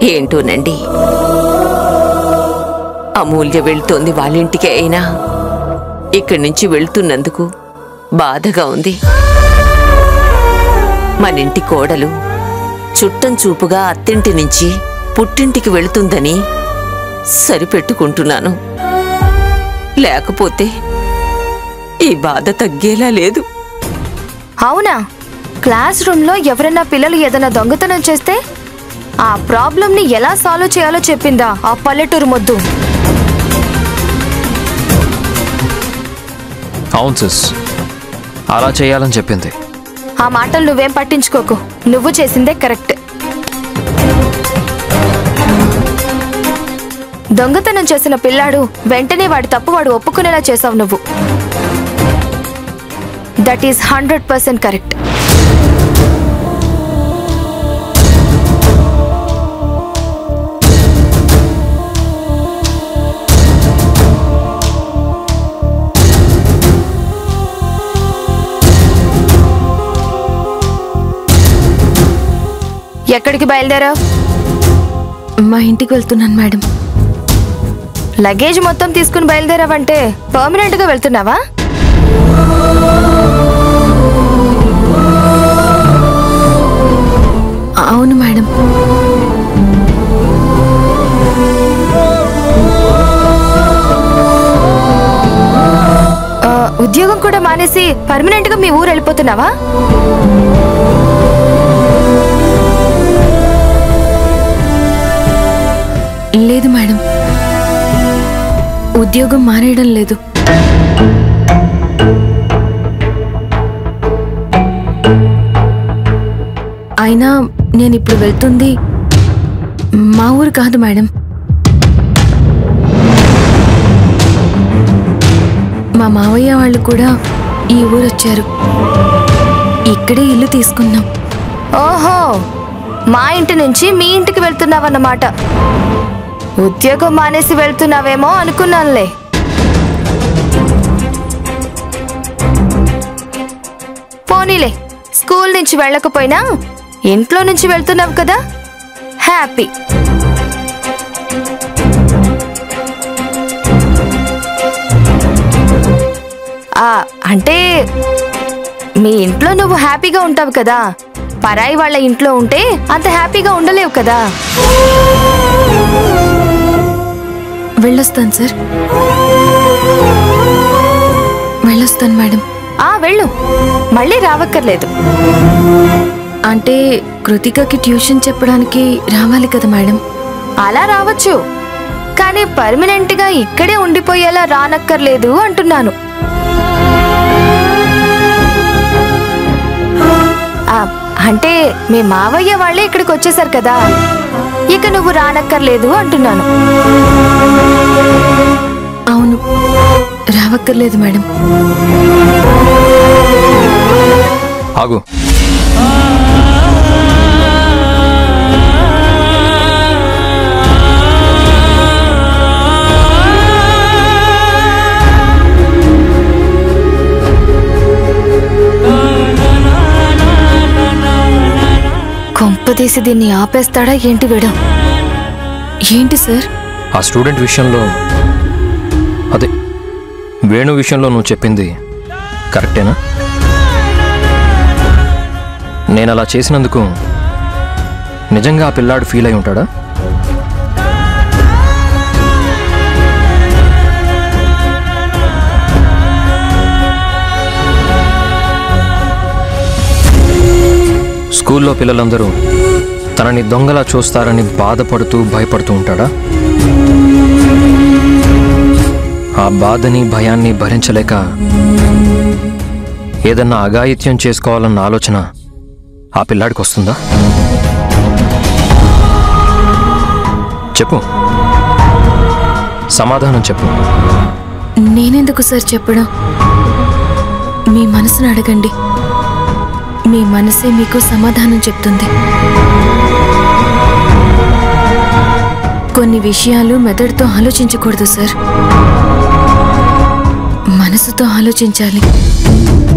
ఏంటోనండి అమూల్య వెళ్తోంది వాళ్ళింటికే అయినా ఇక్కడి నుంచి వెళ్తున్నందుకు బాధగా ఉంది మనింటి కోడలు చుట్టం చూపుగా అత్తింటి నుంచి పుట్టింటికి వెళుతుందని సరిపెట్టుకుంటున్నాను లేకపోతే ఈ బాధ తగ్గేలా లేదు అవునా క్లాస్ రూమ్లో ఎవరైనా పిల్లలు ఏదైనా దొంగతనం చేస్తే ఆ ప్రాబ్లంని ఎలా సాల్వ్ చేయాలో చెప్పిందా ఆ పల్లెటూరు మొద్దు అవును సిస్ అలా చేయాలని చెప్పింది ఆ మాటలు నువ్వేం పట్టించుకోకు నువ్వు చేసిందే కరెక్ట్ దొంగతనం చేసిన పిల్లాడు వెంటనే వాడి తప్పు వాడు ఒప్పుకునేలా చేసావు నువ్వు that is hundred percent correct ఎక్కడికి బయలుదేరావు మా ఇంటికి వెళ్తున్నాను మేడం లగేజ్ మొత్తం తీసుకుని బయలుదేరావంటే పర్మనెంట్ గా వెళ్తున్నావా అవును మేడం ఆ, ఉద్యోగం కూడా మానేసి పర్మనెంట్ గా మీ ఊరు వెళ్ళిపోతున్నావా లేదు మేడం ఉద్యోగం మానేయడం లేదు అయినా నేను ఇప్పుడు వెళ్తుంది మా ఊరు కాదు మేడం మా మావయ్య వాళ్ళు కూడా ఈ ఊరు వచ్చారు ఇక్కడే ఇల్లు తీసుకున్నాం ఓహో మా ఇంటి నుంచి మీ ఇంటికి వెళ్తున్నావన్నమాట ఉద్యోగం మానేసి వెళ్తున్నావేమో అనుకున్నానులే పోనీలే స్కూల్ నుంచి వెళ్ళకపోయినా ఇంట్లో నుంచి వెళ్తున్నావు కదా హ్యాపీ ఆ, అంటే మీ ఇంట్లో నువ్వు హ్యాపీగా ఉంటావు కదా పరాయి వాళ్ళ ఇంట్లో ఉంటే అంత హ్యాపీగా ఉండలేవు కదా వెళ్ళొస్తాను సార్ వెళ్ళొస్తాను మేడం ఆ వెళ్ళు మళ్ళీ రావక్కర్లేదు అంటే కృతికకి ట్యూషన్ చెప్పడానికి రావాలి కదా మేడం అలా రావచ్చు కానీ పర్మనెంట్ గా ఇక్కడే ఉండిపోయేలా రానక్కర్లేదు అంటున్నాను ఆ, అంటే మీ మావయ్య వాళ్ళే ఇక్కడికి వచ్చేసారు కదా ఇక నువ్వు రానక్కర్లేదు అంటున్నాను అవును రావక్కర్లేదు మేడం ఆగు కొంపదీసి దీన్ని ఆపేస్తాడా ఏంటి వీడు ఏంటి సార్ ఆ స్టూడెంట్ విషయంలో అదే వేణు విషయంలో నువ్వు చెప్పింది కరెక్టేనా నేను అలా చేసినందుకు నిజంగా ఆ పిల్లాడు ఫీల్ అయి ఉంటాడా స్కూల్లో పిల్లలందరూ తనని దొంగలా చూస్తారని బాధపడుతూ భయపడుతూ ఉంటాడా ఆ బాధని భయాన్ని భరించలేక ఏదన్నా అఘాయిత్యం చేసుకోవాలన్న ఆలోచన ఆ పిల్లాడికి వస్తుందా చెప్పు సమాధానం చెప్పు నేనెందుకు సార్ చెప్పడం మీ మనసును అడగండి మీ మనసే మీకు సమాధానం చెప్తుంది కొన్ని విషయాలు మెదడుతో ఆలోచించకూడదు సార్ మనసుతో ఆలోచించాలి